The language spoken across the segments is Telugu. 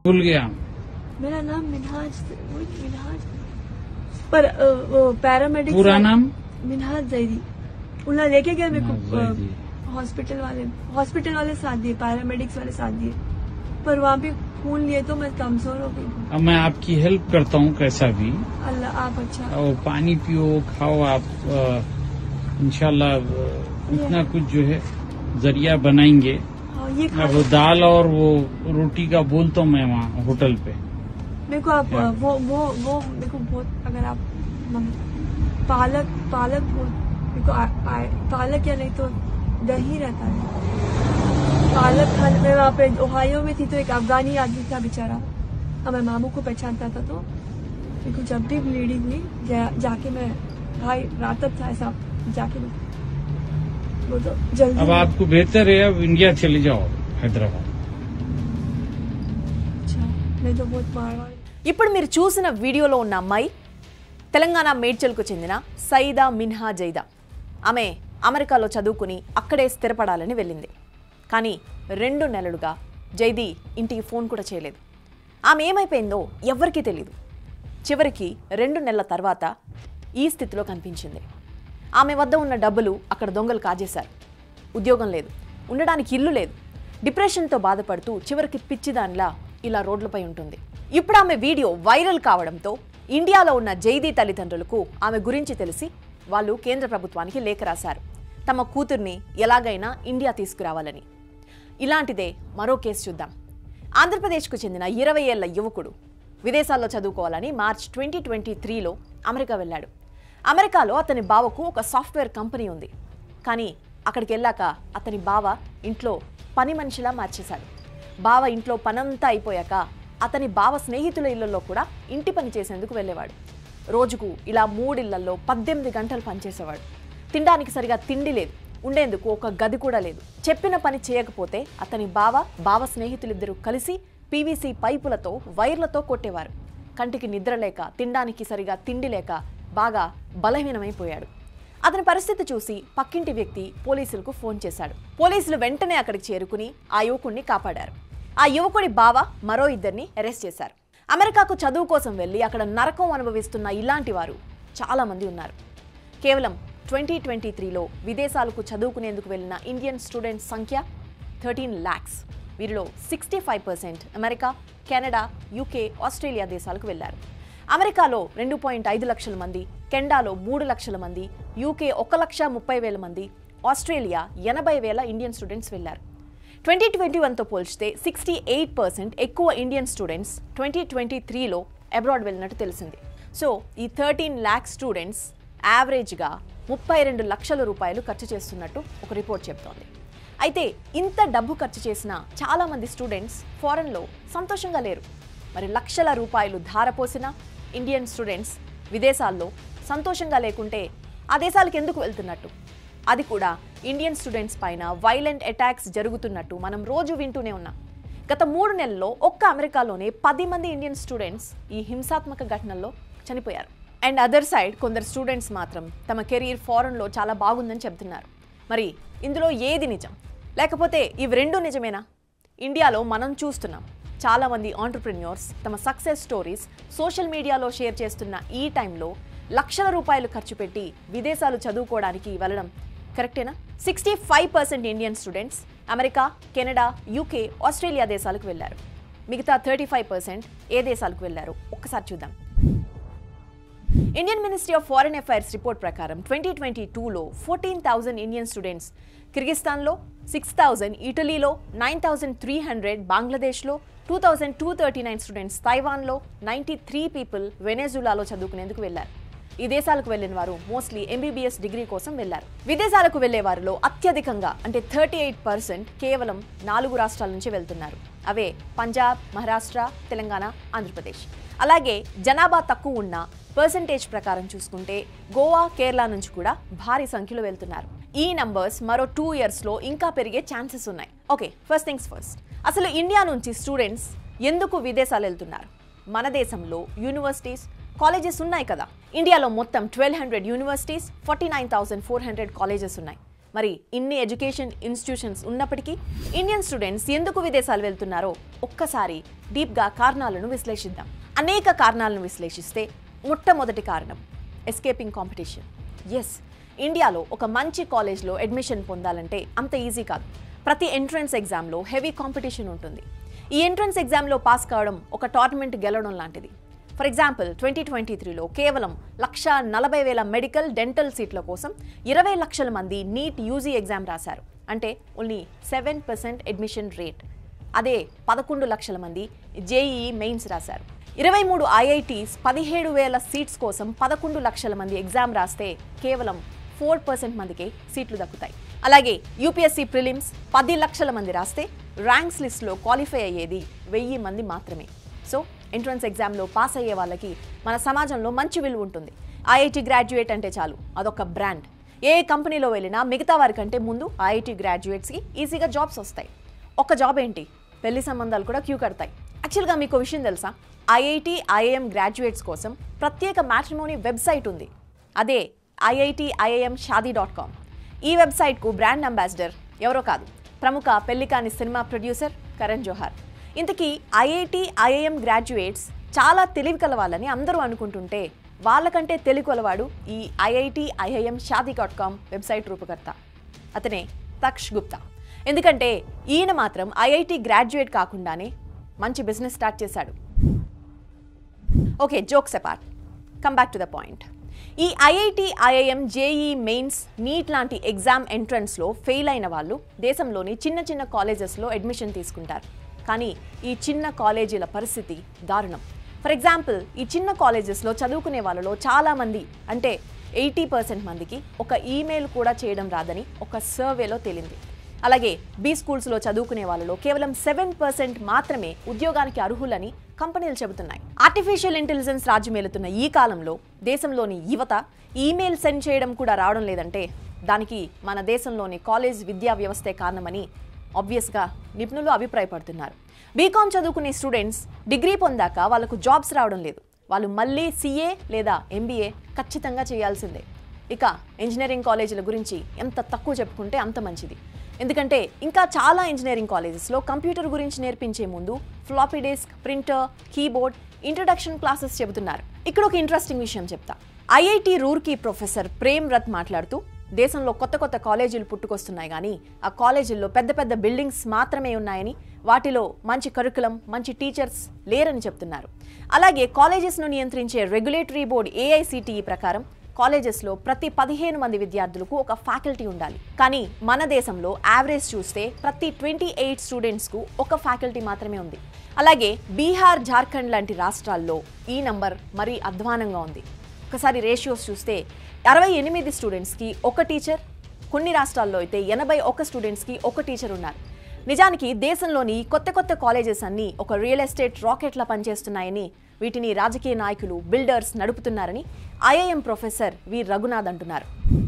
भूल गया मेरा नाम मिनहाज वो मिनहाज पर अ, वो पैरामेडिक पूरा नाम मिनहाज जैदी उन्हें लेके गए मेरे मिनहाज को जैदी। अ, हॉस्पिटल वाले हॉस्पिटल वाले साथ दिए पैरामेडिक्स वाले साथ दिए पर वहाँ पे खून लिए तो मैं कमजोर हो गई अब मैं आपकी हेल्प करता हूँ कैसा भी अल्लाह आप अच्छा और पानी पियो खाओ आप अ, इंशाल्लाह अ, इतना कुछ जो है जरिया बनाएंगे हाँ, ये खा अब दाल और वो रोटी का बोलता हूँ मैं वहाँ होटल पे मेरे को आप क्या? अ, वो वो वो मेरे को बहुत अगर आप मम- पालक पालक वो मेरे को आ, आ, पालक या नहीं तो दही रहता है पालक खाने में वहाँ पे ओहायो में थी तो एक अफगानी आदमी था बेचारा हाँ मैं मामू को पहचानता था तो मेरे को जब भी ब्लीडिंग हुई जा, जाके मैं भाई रातब था ऐसा जाके मैं- वो तो जल्दी अब आपको बेहतर है अब इंडिया चले जाओ हैदराबाद अच्छा मैं तो बहुत मार मार ఇప్పుడు మీరు చూసిన వీడియోలో ఉన్న అమ్మాయి తెలంగాణ మేడ్చల్కు చెందిన సయిదా మిన్హా జైదా ఆమె అమెరికాలో చదువుకుని అక్కడే స్థిరపడాలని వెళ్ళింది కానీ రెండు నెలలుగా జైదీ ఇంటికి ఫోన్ కూడా చేయలేదు ఆమె ఏమైపోయిందో ఎవ్వరికీ తెలియదు చివరికి రెండు నెలల తర్వాత ఈ స్థితిలో కనిపించింది ఆమె వద్ద ఉన్న డబ్బులు అక్కడ దొంగలు కాజేశారు ఉద్యోగం లేదు ఉండడానికి ఇల్లు లేదు డిప్రెషన్తో బాధపడుతూ చివరికి పిచ్చిదానిలా ఇలా రోడ్లపై ఉంటుంది ఇప్పుడు ఆమె వీడియో వైరల్ కావడంతో ఇండియాలో ఉన్న జైదీ తల్లిదండ్రులకు ఆమె గురించి తెలిసి వాళ్ళు కేంద్ర ప్రభుత్వానికి లేఖ రాశారు తమ కూతుర్ని ఎలాగైనా ఇండియా తీసుకురావాలని ఇలాంటిదే మరో కేసు చూద్దాం ఆంధ్రప్రదేశ్కు చెందిన ఇరవై ఏళ్ల యువకుడు విదేశాల్లో చదువుకోవాలని మార్చ్ ట్వంటీ ట్వంటీ త్రీలో అమెరికా వెళ్ళాడు అమెరికాలో అతని బావకు ఒక సాఫ్ట్వేర్ కంపెనీ ఉంది కానీ అక్కడికి వెళ్ళాక అతని బావ ఇంట్లో పని మనిషిలా మార్చేశాడు బావ ఇంట్లో పనంతా అయిపోయాక అతని బావ స్నేహితుల ఇళ్లలో కూడా ఇంటి పని చేసేందుకు వెళ్ళేవాడు రోజుకు ఇలా మూడిళ్లలో పద్దెనిమిది గంటలు పనిచేసేవాడు తినడానికి సరిగా తిండి లేదు ఉండేందుకు ఒక గది కూడా లేదు చెప్పిన పని చేయకపోతే అతని బావ బావ స్నేహితులిద్దరూ కలిసి పీవీసీ పైపులతో వైర్లతో కొట్టేవారు కంటికి నిద్ర లేక తినడానికి సరిగా తిండి లేక బాగా బలహీనమైపోయాడు అతని పరిస్థితి చూసి పక్కింటి వ్యక్తి పోలీసులకు ఫోన్ చేశాడు పోలీసులు వెంటనే అక్కడికి చేరుకుని ఆ యువకుడిని కాపాడారు ఆ యువకుడి బావ మరో ఇద్దరిని అరెస్ట్ చేశారు అమెరికాకు చదువు కోసం వెళ్ళి అక్కడ నరకం అనుభవిస్తున్న ఇలాంటి వారు చాలా మంది ఉన్నారు కేవలం ట్వంటీ ట్వంటీ త్రీలో విదేశాలకు చదువుకునేందుకు వెళ్ళిన ఇండియన్ స్టూడెంట్స్ సంఖ్య థర్టీన్ ల్యాక్స్ వీరిలో sixty five percent America Canada UK Australia దేశాలకు వెళ్లారు అమెరికాలో రెండు పాయింట్ ఐదు లక్షల మంది కెనడాలో మూడు లక్షల మంది యూకే ఒక లక్ష ముప్పై వేల మంది ఆస్ట్రేలియా ఎనభై వేల ఇండియన్ స్టూడెంట్స్ వెళ్లారు ట్వంటీ ట్వంటీ వన్తో పోల్చితే సిక్స్టీ ఎయిట్ పర్సెంట్ ఎక్కువ ఇండియన్ స్టూడెంట్స్ ట్వంటీ ట్వంటీ త్రీలో అబ్రాడ్ వెళ్ళినట్టు తెలిసింది సో ఈ థర్టీన్ ల్యాక్ స్టూడెంట్స్ యావరేజ్గా ముప్పై రెండు లక్షల రూపాయలు ఖర్చు చేస్తున్నట్టు ఒక రిపోర్ట్ చెప్తోంది అయితే ఇంత డబ్బు ఖర్చు చేసిన చాలామంది స్టూడెంట్స్ ఫారెన్లో సంతోషంగా లేరు మరి లక్షల రూపాయలు ధారపోసిన ఇండియన్ స్టూడెంట్స్ విదేశాల్లో సంతోషంగా లేకుంటే ఆ దేశాలకు ఎందుకు వెళ్తున్నట్టు అది కూడా ఇండియన్ స్టూడెంట్స్ పైన వైలెంట్ అటాక్స్ జరుగుతున్నట్టు మనం రోజు వింటూనే ఉన్నాం గత మూడు నెలల్లో ఒక్క అమెరికాలోనే పది మంది ఇండియన్ స్టూడెంట్స్ ఈ హింసాత్మక ఘటనల్లో చనిపోయారు అండ్ అదర్ సైడ్ కొందరు స్టూడెంట్స్ మాత్రం తమ కెరీర్ ఫారెన్లో చాలా బాగుందని చెప్తున్నారు మరి ఇందులో ఏది నిజం లేకపోతే ఇవి రెండు నిజమేనా ఇండియాలో మనం చూస్తున్నాం చాలామంది ఆంటర్ప్రెన్యూర్స్ తమ సక్సెస్ స్టోరీస్ సోషల్ మీడియాలో షేర్ చేస్తున్న ఈ టైంలో లక్షల రూపాయలు ఖర్చు పెట్టి విదేశాలు చదువుకోవడానికి వెళ్ళడం కరెక్టేనా sixty five percent Indian students America Canada UK Australia దేశాలకు వెళ్ళారు మిగతా థర్టీ ఫైవ్ పర్సెంట్ ఏ దేశాలకు వెళ్ళారు ఒక్కసారి చూద్దాం Indian ministry of foreign affairs report ప్రకారం ట్వంటీ ట్వంటీ టూలో ఫోర్టీన్ థౌజండ్ ఇండియన్ స్టూడెంట్స్ కిర్గిస్తాన్లో సిక్స్ థౌజండ్ ఇటలీలో నైన్ థౌజండ్ త్రీ హండ్రెడ్ బంగ్లాదేశ్లో two thousand two thirty nine students తైవాన్లో నైంటీ త్రీ పీపుల్ వెనెజులాలో చదువుకునేందుకు వెళ్లారు ఈ దేశాలకు వెళ్లిన వారు మోస్ట్లీ ఎంబీబీఎస్ డిగ్రీ కోసం వెళ్లారు విదేశాలకు వెళ్లే వారిలో అత్యధికంగా అంటే థర్టీ ఎయిట్ పర్సెంట్ కేవలం నాలుగు రాష్ట్రాల నుంచి వెళ్తున్నారు అవే పంజాబ్ మహారాష్ట్ర తెలంగాణ ఆంధ్రప్రదేశ్ అలాగే జనాభా తక్కువ ఉన్న పర్సంటేజ్ ప్రకారం చూసుకుంటే గోవా కేరళ నుంచి కూడా భారీ సంఖ్యలో వెళ్తున్నారు ఈ నంబర్స్ మరో టూ ఇయర్స్లో ఇంకా పెరిగే ఛాన్సెస్ ఉన్నాయి ఓకే ఫస్ట్ థింగ్స్ ఫస్ట్ అసలు ఇండియా నుంచి స్టూడెంట్స్ ఎందుకు విదేశాలు వెళ్తున్నారు మన దేశంలో యూనివర్సిటీస్ కాలేజెస్ ఉన్నాయి కదా ఇండియాలో మొత్తం twelve hundred universities forty nine thousand four hundred colleges ఉన్నాయి మరి ఇన్ని ఎడ్యుకేషన్ ఇన్స్టిట్యూషన్స్ ఉన్నప్పటికీ ఇండియన్ స్టూడెంట్స్ ఎందుకు విదేశాలు వెళ్తున్నారో ఒక్కసారి డీప్గా కారణాలను విశ్లేషిద్దాం అనేక కారణాలను విశ్లేషిస్తే మొట్టమొదటి కారణం ఎస్కేపింగ్ కాంపిటీషన్ ఎస్ ఇండియాలో ఒక మంచి కాలేజ్లో అడ్మిషన్ పొందాలంటే అంత ఈజీ కాదు ప్రతి ఎంట్రన్స్ ఎగ్జామ్లో హెవీ కాంపిటీషన్ ఉంటుంది ఈ ఎంట్రన్స్ ఎగ్జామ్లో పాస్ కావడం ఒక టోర్నమెంట్ గెలవడం లాంటిది ఫర్ ఎగ్జాంపుల్ ట్వంటీ ట్వంటీ త్రీలో కేవలం లక్ష నలభై వేల మెడికల్ డెంటల్ సీట్ల కోసం ఇరవై లక్షల మంది నీట్ యూజీ ఎగ్జామ్ రాశారు అంటే only seven percent admission rate అదే పదకొండు లక్షల మంది జేఈఈ మెయిన్స్ రాశారు ఇరవై మూడు ఐఐటీస్ పదిహేడు వేల సీట్స్ కోసం పదకొండు లక్షల మంది ఎగ్జామ్ రాస్తే కేవలం ఫోర్ పర్సెంట్ మందికే సీట్లు దక్కుతాయి అలాగే యూపీఎస్సీ ప్రిలిమ్స్ పది లక్షల మంది రాస్తే ర్యాంక్స్ లిస్ట్లో క్వాలిఫై అయ్యేది వెయ్యి మంది మాత్రమే సో ఎంట్రన్స్ ఎగ్జామ్లో పాస్ అయ్యే వాళ్ళకి మన సమాజంలో మంచి విలువ ఉంటుంది ఐఐటి గ్రాడ్యుయేట్ అంటే చాలు అదొక బ్రాండ్ ఏ కంపెనీలో వెళ్ళినా మిగతా వారికంటే ముందు ఐఐటి గ్రాడ్యుయేట్స్కి ఈజీగా జాబ్స్ వస్తాయి ఒక జాబ్ ఏంటి పెళ్లి సంబంధాలు కూడా క్యూ కడతాయి యాక్చువల్గా మీకు విషయం తెలుసా ఐఐటి ఐఐఎం గ్రాడ్యుయేట్స్ కోసం ప్రత్యేక మ్యాట్రిమోనీ వెబ్సైట్ ఉంది అదే IIT IIM Shaadi dot com ఈ వెబ్సైట్కు బ్రాండ్ అంబాసిడర్ ఎవరో కాదు ప్రముఖ పెళ్లికాని సినిమా ప్రొడ్యూసర్ కరణ్ జోహార్ ఇంతకీ ఐఐటి ఐఐఎం గ్రాడ్యుయేట్స్ చాలా తెలివి కలవాలని అందరూ అనుకుంటుంటే వాళ్ళకంటే తెలివి కలవాడు ఈ IIT IIM Shaadi dot com website రూపకర్త అతనే తక్ష్ గుప్తా ఎందుకంటే ఈయన మాత్రం ఐఐటి గ్రాడ్యుయేట్ కాకుండానే మంచి బిజినెస్ స్టార్ట్ చేశాడు okay jokes apart come back to the point ఈ IIT IIM JEE mains NEET లాంటి ఎగ్జామ్ ఎంట్రన్స్లో ఫెయిల్ అయిన వాళ్ళు దేశంలోని చిన్న చిన్న కాలేజెస్లో అడ్మిషన్ తీసుకుంటారు కానీ ఈ చిన్న కాలేజీల పరిస్థితి దారుణం ఫర్ ఎగ్జాంపుల్ ఈ చిన్న కాలేజెస్లో చదువుకునే వాళ్ళలో చాలామంది అంటే ఎయిటీ పర్సెంట్ మందికి ఒక ఈమెయిల్ కూడా చేయడం రాదని ఒక సర్వేలో తేలింది అలాగే బీ స్కూల్స్లో చదువుకునే వాళ్ళలో కేవలం సెవెన్ పర్సెంట్ మాత్రమే ఉద్యోగానికి అర్హులని కంపెనీలు చెబుతున్నాయి ఆర్టిఫిషియల్ ఇంటెలిజెన్స్ రాజ్యమేలుతున్న ఈ కాలంలో దేశంలోని యువత ఈమెయిల్ సెండ్ చేయడం కూడా రావడం లేదంటే దానికి మన దేశంలోని కాలేజ్ విద్యా వ్యవస్థే కారణమని ఆబ్వియస్గా నిపుణులు అభిప్రాయపడుతున్నారు బీకామ్ చదువుకునే స్టూడెంట్స్ డిగ్రీ పొందాక వాళ్ళకు జాబ్స్ రావడం లేదు వాళ్ళు మళ్ళీ సీఏ లేదా ఎంబీఏ ఖచ్చితంగా చేయాల్సిందే ఇక ఇంజనీరింగ్ కాలేజీల గురించి ఎంత తక్కువ చెప్పుకుంటే అంత మంచిది ఎందుకంటే ఇంకా చాలా ఇంజనీరింగ్ కాలేజెస్లో కంప్యూటర్ గురించి నేర్పించే ముందు floppy disk printer keyboard introduction classes చెబుతున్నారు ఇక్కడ ఒక ఇంట్రెస్టింగ్ విషయం చెప్తా ఐఐటి రూర్కీ ప్రొఫెసర్ ప్రేమ్ రత్ మాట్లాడుతూ దేశంలో కొత్త కొత్త కాలేజీలు పుట్టుకొస్తున్నాయి కానీ ఆ కాలేజీల్లో పెద్ద పెద్ద బిల్డింగ్స్ మాత్రమే ఉన్నాయని వాటిలో మంచి కరికులం మంచి టీచర్స్ లేరని చెప్తున్నారు అలాగే కాలేజెస్ను నియంత్రించే రెగ్యులేటరీ బోర్డ్ ఏఐసిటిఈ ప్రకారం కాలేజెస్లో ప్రతి పదిహేను మంది విద్యార్థులకు ఒక ఫ్యాకల్టీ ఉండాలి కానీ మన దేశంలో యావరేజ్ చూస్తే ప్రతి ట్వంటీ ఎయిట్ స్టూడెంట్స్కు ఒక ఫ్యాకల్టీ మాత్రమే ఉంది అలాగే బీహార్ జార్ఖండ్ లాంటి రాష్ట్రాల్లో ఈ నంబర్ మరీ అధ్వానంగా ఉంది ఒకసారి రేషియోస్ చూస్తే అరవై ఎనిమిది స్టూడెంట్స్కి ఒక టీచర్ కొన్ని రాష్ట్రాల్లో అయితే ఎనభై ఒక స్టూడెంట్స్కి ఒక టీచర్ ఉన్నారు నిజానికి దేశంలోని కొత్త కొత్త కాలేజెస్ అన్నీ ఒక రియల్ ఎస్టేట్ రాకెట్లా పనిచేస్తున్నాయని వీటిని రాజకీయ నాయకులు బిల్డర్స్ నడుపుతున్నారని ఐఐఎం ప్రొఫెసర్ వి రఘునాథ్ అంటున్నారు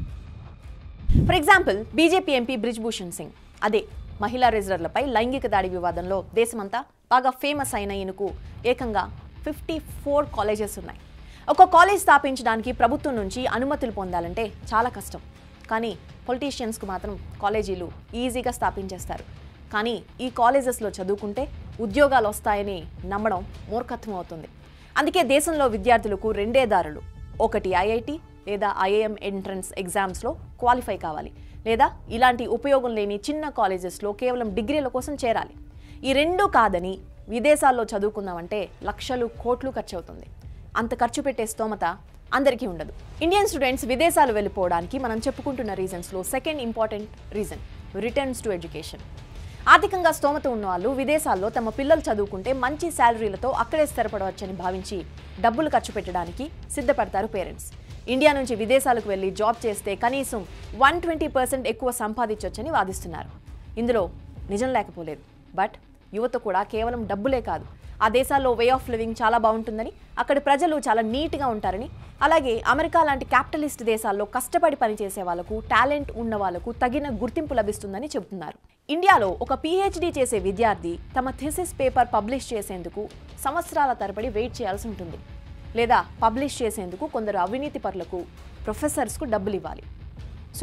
for example BJP MP Brijbhushan Singh అదే మహిళా రిజర్వ్లపై లైంగిక దాడి వివాదంలో దేశమంతా బాగా ఫేమస్ అయిన ఈయనకు ఏకంగా ఫిఫ్టీ ఫోర్ కాలేజెస్ ఉన్నాయి ఒక కాలేజ్ స్థాపించడానికి ప్రభుత్వం నుంచి అనుమతులు పొందాలంటే చాలా కష్టం కానీ పొలిటీషియన్స్కు మాత్రం కాలేజీలు ఈజీగా స్థాపించేస్తారు కానీ ఈ కాలేజెస్లో చదువుకుంటే ఉద్యోగాలు వస్తాయని నమ్మడం మూర్ఖత్వం అవుతుంది అందుకే దేశంలో విద్యార్థులకు రెండే దారులు ఒకటి ఐఐటి లేదా ఐఐఎం ఎంట్రన్స్ ఎగ్జామ్స్లో క్వాలిఫై కావాలి లేదా ఇలాంటి ఉపయోగం లేని చిన్న కాలేజెస్లో కేవలం డిగ్రీల కోసం చేరాలి ఈ రెండు కాదని విదేశాల్లో చదువుకుందామంటే లక్షలు కోట్లు ఖర్చు అవుతుంది అంత ఖర్చు పెట్టే స్తోమత అందరికీ ఉండదు ఇండియన్ స్టూడెంట్స్ విదేశాలు వెళ్ళిపోవడానికి మనం చెప్పుకుంటున్న రీజన్స్లో second important reason returns to education ఆర్థికంగా స్తోమత ఉన్న వాళ్ళు విదేశాల్లో తమ పిల్లలు చదువుకుంటే మంచి శాలరీలతో అక్కడే స్థిరపడవచ్చని భావించి డబ్బులు ఖర్చు పెట్టడానికి సిద్ధపడతారు పేరెంట్స్ ఇండియా నుంచి విదేశాలకు వెళ్ళి జాబ్ చేస్తే కనీసం వన్ ట్వంటీ పర్సెంట్ ఎక్కువ సంపాదించవచ్చని వాదిస్తున్నారు ఇందులో నిజం లేకపోలేదు బట్ యువత కూడా కేవలం డబ్బులే కాదు ఆ దేశాల్లో వే ఆఫ్ లివింగ్ చాలా బాగుంటుందని అక్కడి ప్రజలు చాలా నీట్గా ఉంటారని అలాగే అమెరికా లాంటి క్యాపిటలిస్ట్ దేశాల్లో కష్టపడి పనిచేసే వాళ్ళకు టాలెంట్ ఉన్న వాళ్ళకు తగిన గుర్తింపు లభిస్తుందని చెబుతున్నారు ఇండియాలో ఒక పిహెచ్డి చేసే విద్యార్థి తమ థిసిస్ పేపర్ పబ్లిష్ చేసేందుకు సంవత్సరాల తరబడి వెయిట్ చేయాల్సి ఉంటుంది లేదా పబ్లిష్ చేసేందుకు కొందరు అవినీతి పరులకు ప్రొఫెసర్స్కు డబ్బులు ఇవ్వాలి సో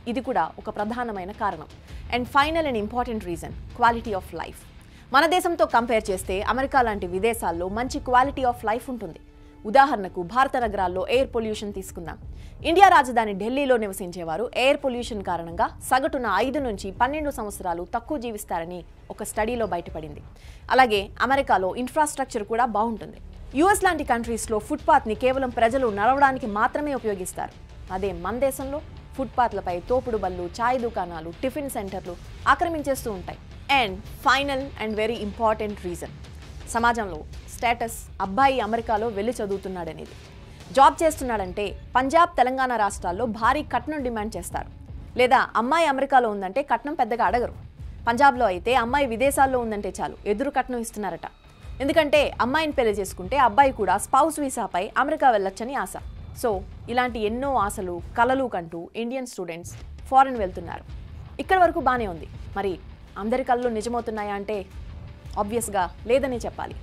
ఇది కూడా ఒక ప్రధానమైన కారణం and final and important reason quality of life మన దేశంతో కంపేర్ చేస్తే అమెరికా లాంటి విదేశాల్లో మంచి క్వాలిటీ ఆఫ్ లైఫ్ ఉంటుంది ఉదాహరణకు భారత నగరాల్లో ఎయిర్ పొల్యూషన్ తీసుకుందాం ఇండియా రాజధాని ఢిల్లీలో నివసించేవారు ఎయిర్ పొల్యూషన్ కారణంగా సగటున ఐదు నుంచి పన్నెండు సంవత్సరాలు తక్కువ జీవిస్తారని ఒక స్టడీలో బయటపడింది అలాగే అమెరికాలో ఇన్ఫ్రాస్ట్రక్చర్ కూడా బాగుంటుంది యుఎస్ లాంటి కంట్రీస్లో ఫుట్పాత్ని కేవలం ప్రజలు నడవడానికి మాత్రమే ఉపయోగిస్తారు అదే మన దేశంలో ఫుట్పాత్లపై తోపుడు బళ్ళు ఛాయ్ దుకాణాలు టిఫిన్ సెంటర్లు ఆక్రమించేస్తూ ఉంటాయి and final and very important reason సమాజంలో స్టేటస్ అబ్బాయి అమెరికాలో వెళ్ళి చదువుతున్నాడనేది జాబ్ చేస్తున్నాడంటే పంజాబ్ తెలంగాణ రాష్ట్రాల్లో భారీ కట్నం డిమాండ్ చేస్తారు లేదా అమ్మాయి అమెరికాలో ఉందంటే కట్నం పెద్దగా అడగరు పంజాబ్లో అయితే అమ్మాయి విదేశాల్లో ఉందంటే చాలు ఎదురు కట్నం ఇస్తున్నారట ఎందుకంటే అమ్మాయిని పెళ్లి చేసుకుంటే అబ్బాయి కూడా స్పౌస్ వీసాపై అమెరికా వెళ్ళొచ్చని ఆశ సో ఇలాంటి ఎన్నో ఆశలు కలలు కంటూ ఇండియన్ స్టూడెంట్స్ ఫారెన్ వెళ్తున్నారు ఇక్కడ వరకు బాగానే ఉంది మరి అందరి కళ్ళు నిజమవుతున్నాయా అంటే ఆబ్వియస్గా లేదని చెప్పాలి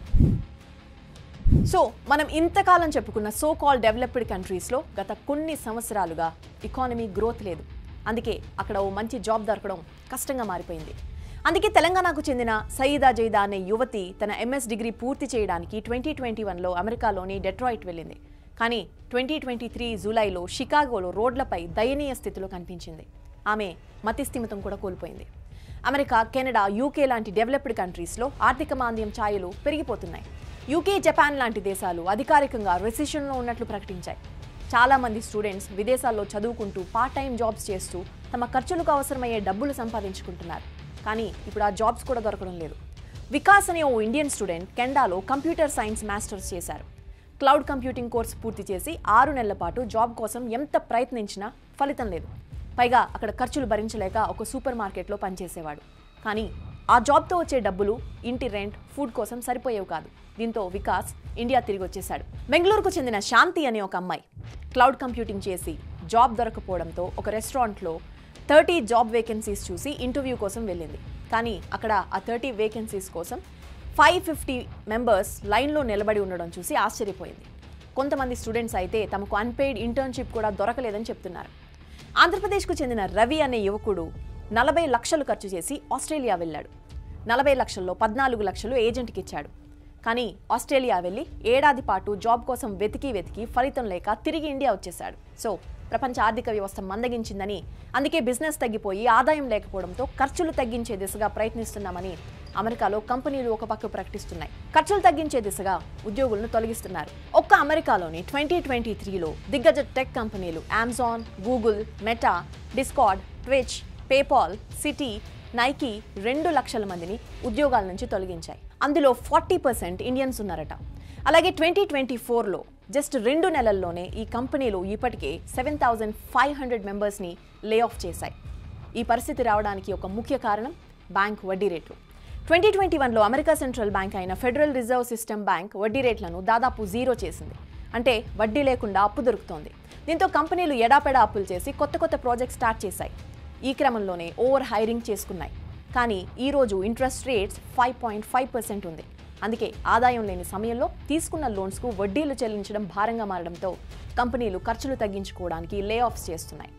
సో మనం ఇంతకాలం చెప్పుకున్న సో కాల్ డెవలప్డ్ కంట్రీస్లో గత కొన్ని సంవత్సరాలుగా ఎకానమీ గ్రోత్ లేదు అందుకే అక్కడ ఓ మంచి జాబ్ దొరకడం కష్టంగా మారిపోయింది అందుకే తెలంగాణకు చెందిన సయీదా జైదా అనే యువతి తన ఎంఎస్ డిగ్రీ పూర్తి చేయడానికి ట్వంటీ ట్వంటీ వన్లో అమెరికాలోని డెట్రాయిట్ వెళ్ళింది కానీ ట్వంటీ ట్వంటీ త్రీ జూలైలో షికాగోలో రోడ్లపై దయనీయ స్థితిలో కనిపించింది ఆమె మతిస్థిమితం కూడా కోల్పోయింది అమెరికా కెనడా యూకే లాంటి డెవలప్డ్ కంట్రీస్లో ఆర్థిక మాంద్యం ఛాయలు పెరిగిపోతున్నాయి యూకే జపాన్ లాంటి దేశాలు అధికారికంగా రెసిషన్లో ఉన్నట్లు ప్రకటించాయి చాలా మంది స్టూడెంట్స్ విదేశాల్లో చదువుకుంటూ పార్ట్ టైం జాబ్స్ చేస్తూ తమ ఖర్చులకు అవసరమయ్యే డబ్బులు సంపాదించుకుంటున్నారు కానీ ఇప్పుడు ఆ జాబ్స్ కూడా దొరకడం లేదు వికాస్ అనే ఓ ఇండియన్ స్టూడెంట్ కెనడాలో కంప్యూటర్ సైన్స్ మాస్టర్స్ చేశారు క్లౌడ్ కంప్యూటింగ్ కోర్స్ పూర్తి చేసి ఆరు నెలల పాటు జాబ్ కోసం ఎంత ప్రయత్నించినా ఫలితం లేదు పైగా అక్కడ ఖర్చులు భరించలేక ఒక సూపర్ మార్కెట్లో పనిచేసేవాడు కానీ ఆ జాబ్తో వచ్చే డబ్బులు ఇంటి రెంట్ ఫుడ్ కోసం సరిపోయేవి కాదు దీంతో వికాస్ ఇండియా తిరిగి వచ్చేశాడు బెంగళూరుకు చెందిన శాంతి అనే ఒక అమ్మాయి క్లౌడ్ కంప్యూటింగ్ చేసి జాబ్ దొరకపోవడంతో ఒక రెస్టారెంట్లో థర్టీ జాబ్ వేకెన్సీస్ చూసి ఇంటర్వ్యూ కోసం వెళ్ళింది కానీ అక్కడ ఆ థర్టీ వేకెన్సీస్ కోసం ఫైవ్ ఫిఫ్టీ మెంబర్స్ లైన్లో నిలబడి ఉండడం చూసి ఆశ్చర్యపోయింది కొంతమంది స్టూడెంట్స్ అయితే తమకు అన్పెయిడ్ ఇంటర్న్షిప్ కూడా దొరకలేదని చెప్తున్నారు ఆంధ్రప్రదేశ్కు చెందిన రవి అనే యువకుడు నలభై లక్షలు ఖర్చు చేసి ఆస్ట్రేలియా వెళ్ళాడు నలభై లక్షల్లో పద్నాలుగు లక్షలు ఏజెంట్కి ఇచ్చాడు కానీ ఆస్ట్రేలియా వెళ్ళి ఏడాది పాటు జాబ్ కోసం వెతికి వెతికి ఫలితం లేక తిరిగి ఇండియా వచ్చేశాడు సో ప్రపంచ ఆర్థిక వ్యవస్థ మందగించిందని అందుకే బిజినెస్ తగ్గిపోయి ఆదాయం లేకపోవడంతో ఖర్చులు తగ్గించే దిశగా ప్రయత్నిస్తున్నామని అమెరికాలో కంపెనీలు ఒక పక్క ప్రకటిస్తున్నాయి ఖర్చులు తగ్గించే దిశగా ఉద్యోగులను తొలగిస్తున్నారు ఒక్క అమెరికాలోని ట్వంటీ ట్వంటీ త్రీలో దిగ్గజ టెక్ కంపెనీలు Amazon Google Meta Discord Twitch PayPal Citi Nike రెండు లక్షల మందిని ఉద్యోగాల నుంచి తొలగించాయి అందులో ఫార్టీ పర్సెంట్ ఇండియన్స్ ఉన్నారట అలాగే ట్వంటీ ట్వంటీ ఫోర్లో జస్ట్ రెండు నెలల్లోనే ఈ కంపెనీలు ఇప్పటికే సెవెన్ థౌజండ్ ఫైవ్ హండ్రెడ్ మెంబర్స్ని లే ఆఫ్ చేశాయి ఈ పరిస్థితి రావడానికి ఒక ముఖ్య కారణం బ్యాంక్ వడ్డీ రేట్లు ట్వంటీ ట్వంటీ వన్లో అమెరికా సెంట్రల్ బ్యాంక్ అయిన ఫెడరల్ రిజర్వ్ సిస్టమ్ బ్యాంక్ వడ్డీ రేట్లను దాదాపు జీరో చేసింది అంటే వడ్డీ లేకుండా అప్పు దొరుకుతోంది దీంతో కంపెనీలు ఎడాపెడా అప్పులు చేసి కొత్త కొత్త ప్రాజెక్ట్ స్టార్ట్ చేశాయి ఈ క్రమంలోనే ఓవర్ హైరింగ్ చేసుకున్నాయి కానీ ఈరోజు interest rates five point five percent ఉంది అందుకే ఆదాయం లేని సమయంలో తీసుకున్న లోన్స్కు వడ్డీలు చెల్లించడం భారంగా మారడంతో కంపెనీలు ఖర్చులు తగ్గించుకోవడానికి లే ఆఫ్స్ చేస్తున్నాయి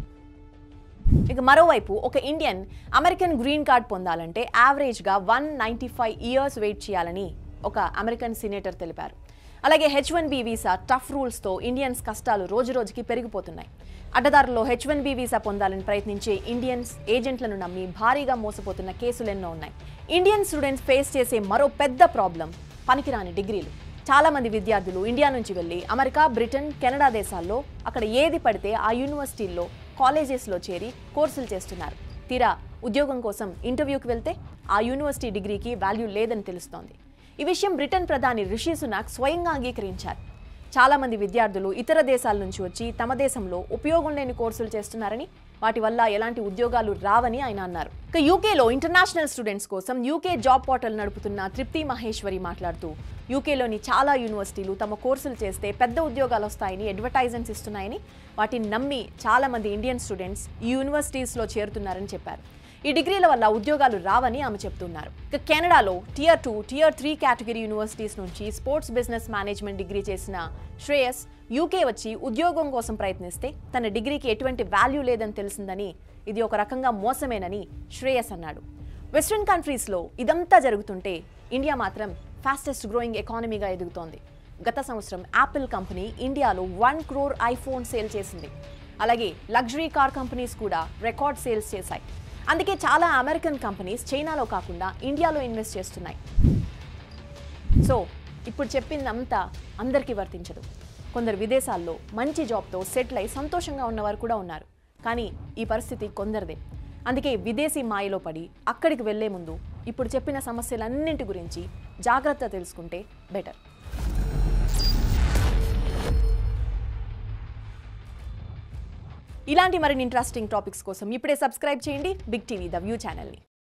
ఇక మరోవైపు ఒక ఇండియన్ అమెరికన్ గ్రీన్ కార్డ్ పొందాలంటే యావరేజ్గా one ninety five years wait చేయాలని ఒక అమెరికన్ సినేటర్ తెలిపారు అలాగే H one B visa tough రూల్స్తో ఇండియన్స్ కష్టాలు రోజురోజుకి పెరిగిపోతున్నాయి అడ్డదారుల్లో హెచ్ వన్ బి వీసా పొందాలని ప్రయత్నించే ఇండియన్స్ ఏజెంట్లను నమ్మి భారీగా మోసపోతున్న కేసులు ఎన్నో ఉన్నాయి ఇండియన్ స్టూడెంట్స్ ఫేస్ చేసే మరో పెద్ద ప్రాబ్లం పనికిరాని డిగ్రీలు చాలా మంది విద్యార్థులు ఇండియా నుంచి వెళ్ళి అమెరికా బ్రిటన్ కెనడా దేశాల్లో అక్కడ ఏది పడితే ఆ యూనివర్సిటీల్లో కాలేజెస్లో చేరి కోర్సులు చేస్తున్నారు తీరా ఉద్యోగం కోసం ఇంటర్వ్యూకి వెళ్తే ఆ యూనివర్సిటీ డిగ్రీకి వాల్యూ లేదని తెలుస్తోంది ఈ విషయం బ్రిటన్ ప్రధాని రిషి సునాక్ స్వయంగా అంగీకరించారు చాలా మంది విద్యార్థులు ఇతర దేశాల నుంచి వచ్చి తమ దేశంలో ఉపయోగం లేని కోర్సులు చేస్తున్నారని వాటి వల్ల ఎలాంటి ఉద్యోగాలు రావని ఆయన అన్నారు ఇక యూకేలో ఇంటర్నేషనల్ స్టూడెంట్స్ కోసం యూకే జాబ్ పోర్టల్ నడుపుతున్న తృప్తి మహేశ్వరి మాట్లాడుతూ యూకేలోని చాలా యూనివర్సిటీలు తమ కోర్సులు చేస్తే పెద్ద ఉద్యోగాలు వస్తాయని అడ్వర్టైజెన్స్ ఇస్తున్నాయని వాటిని నమ్మి చాలా మంది ఇండియన్ స్టూడెంట్స్ ఈ యూనివర్సిటీస్లో చేరుతున్నారని చెప్పారు ఈ డిగ్రీల వల్ల ఉద్యోగాలు రావని ఆమె చెప్తున్నారు ఇక కెనడాలో tier two tier three category universities నుంచి స్పోర్ట్స్ బిజినెస్ మేనేజ్మెంట్ డిగ్రీ చేసిన శ్రేయస్ యూకే వచ్చి ఉద్యోగం కోసం ప్రయత్నిస్తే తన డిగ్రీకి ఎటువంటి వాల్యూ లేదని తెలిసిందని ఇది ఒక రకంగా మోసమేనని శ్రేయస్ అన్నాడు వెస్ట్రన్ కంట్రీస్లో ఇదంతా జరుగుతుంటే ఇండియా మాత్రం ఫాస్టెస్ట్ గ్రోయింగ్ ఎకానమీగా ఎదుగుతోంది గత సంవత్సరం యాపిల్ కంపెనీ ఇండియాలో వన్ క్రోర్ ఐఫోన్ సేల్ చేసింది అలాగే లగ్జరీ కార్ కంపెనీస్ కూడా రికార్డ్ సేల్స్ చేశాయి అందుకే చాలా అమెరికన్ కంపెనీస్ చైనాలో కాకుండా ఇండియాలో ఇన్వెస్ట్ చేస్తున్నాయి సో ఇప్పుడు చెప్పిందంతా అందరికీ వర్తించదు కొందరు విదేశాల్లో మంచి జాబ్తో సెటిల్ అయి సంతోషంగా ఉన్నవారు కూడా ఉన్నారు కానీ ఈ పరిస్థితి కొందరిదే అందుకే విదేశీ మాయలో పడి అక్కడికి వెళ్లే ముందు ఇప్పుడు చెప్పిన సమస్యలన్నింటి గురించి జాగ్రత్త తెలుసుకుంటే బెటర్ ఇలాంటి మరిన్ని ఇంట్రెస్టింగ్ టాపిక్స్ కోసం ఇప్పుడే సబ్స్క్రైబ్ చేయండి బిగ్ టీవీ ద వ్యూ ఛానల్ని